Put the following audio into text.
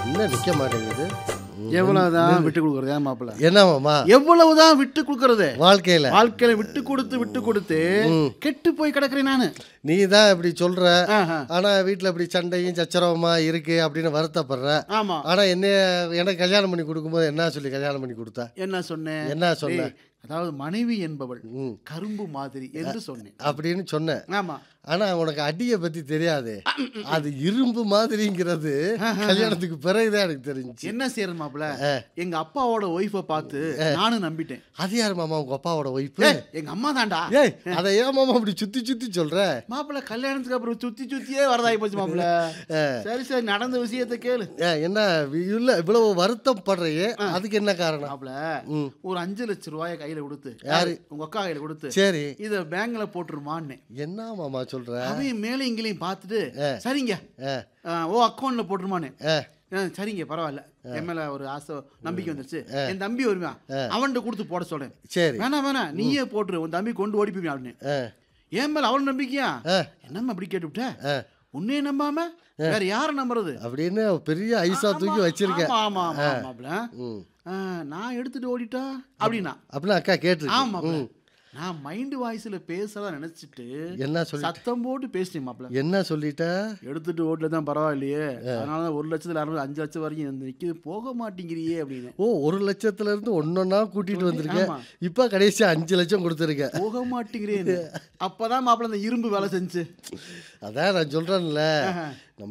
என்ன நிக்க மாட்டேங்குது ம். எவ்வளவுதான் விட்டு கொடுக்கறது ஏன் மாப்பிள்ள என்ன மாமா எவ்வளவுதான் விட்டு கொடுக்கறது வாழ்க்கையில வாழ்க்கையில விட்டு கொடுத்து விட்டு கொடுத்து கெட்டு போய் கிடக்குறேன் நானு நீ தான் இப்படி சொல்ற ஆஹா. ஆனா வீட்ல இப்படி சண்டையும் சச்சரவமா இருக்கு அப்படின்னு வருத்தப்படுற ஆமா ஆனா என்ன எனக்கு கல்யாணம் பண்ணி கொடுக்கும்போது என்ன சொல்லி கல்யாணம் பண்ணி கொடுத்தா என்ன சொன்னேன் என்ன சொன்ன டேய், அதாவது மனைவி என்பவள் ம். கரும்பு மாதிரி என்று சொன்னேன் அப்படின்னு சொன்னேன் ஆமா ஆனா உனக்கு அடியை பத்தி தெரியாது அது இரும்பு மாதிரிங்கிறது கல்யாணத்துக்கு பிறகுதான் எனக்கு தெரிஞ்சு என்ன செய்யறது மாப்பிள்ள எங்க அப்பாவோட ஒய்ஃபை பார்த்து நானும் நம்பிட்டேன் அது யார் மாமா உங்க அப்பாவோட ஒய்ஃபு ஏய், எங்க அம்மா தான்டா ஏய் அதை ஏன் மாமா அப்படி சுத்தி சுத்தி சொல்ற மாப்பிள்ள கல்யாணத்துக்கு அப்புறம் சுத்தி சுத்தியே வரதாகி போச்சு மாப்பிள்ள சரி சரி நடந்த விஷயத்தை கேளு ஏ, என்ன இல்ல இவ்வளவு வருத்தம் படுறையே அதுக்கு என்ன காரணம் மாப்பிள்ள ம். ஒரு அஞ்சு லட்சம் ரூபாய கையில கொடுத்து யாரு? உங்க அக்கா கையில கொடுத்து சரி இத பேங்க்ல போட்டுருமான்னு என்ன மாமா சொல்ற அவன் மேலே இங்கேயும் பார்த்துட்டு சரிங்க ஆ, ஆ, ஓ அக்கௌண்ட்ல போட்டுருமான்னு ஆ, ஆ, சரிங்க பரவாயில்ல என் மேல ஒரு ஆசை நம்பிக்கை வந்துருச்சு என் தம்பி வருவான் அவன்கிட்ட கொடுத்து போட சொல்றேன் சரி வேணாம் வேணாம் நீயே போட்டுரு உன் தம்பி கொண்டு ஓடி போய் அப்படின்னு ஆ, என் மேல அவள் நம்பிக்கையா ஆ. என்னம்மா அப்படி கேட்டுவிட்ட ஆ. உன்னையே நம்பாம வேற யாரை நம்புறது அப்படின்னு பெரிய ஐசா தூக்கி வச்சிருக்க ஆமா ஆமா ஆமா ஆமாப்ல. ம். ஆ, நான் எடுத்துட்டு ஓடிட்டா அப்படின்னா அப்படின்னு அக்கா கேட்டிருக்கு ஆமாப்ல நான் மைண்ட் வாய்ஸ்ல பேசலாம் நினைச்சிட்டு என்ன சொல்லி சத்தம் போட்டு பேசிட்டேன் மாப்ள என்ன சொல்லிட்ட எடுத்துட்டு ஓட்டுல தான் பரவாயில்லையே அதனால தான் ஒரு லட்சத்துல அறுபது அஞ்சு லட்சம் வரைக்கும் வந்து நிக்குது போக மாட்டேங்கிறியே அப்படின்னு ஓ ஒரு லட்சத்துல இருந்து ஒன்னொன்னா கூட்டிட்டு வந்திருக்க ஆமா. இப்ப கடைசி அஞ்சு லட்சம் கொடுத்துருக்க போக மாட்டேங்கிறேன்னு அப்பதான் மாப்பிள்ள அந்த இரும்பு வேலை செஞ்சு அதான் நான் சொல்றேன்ல நம்ம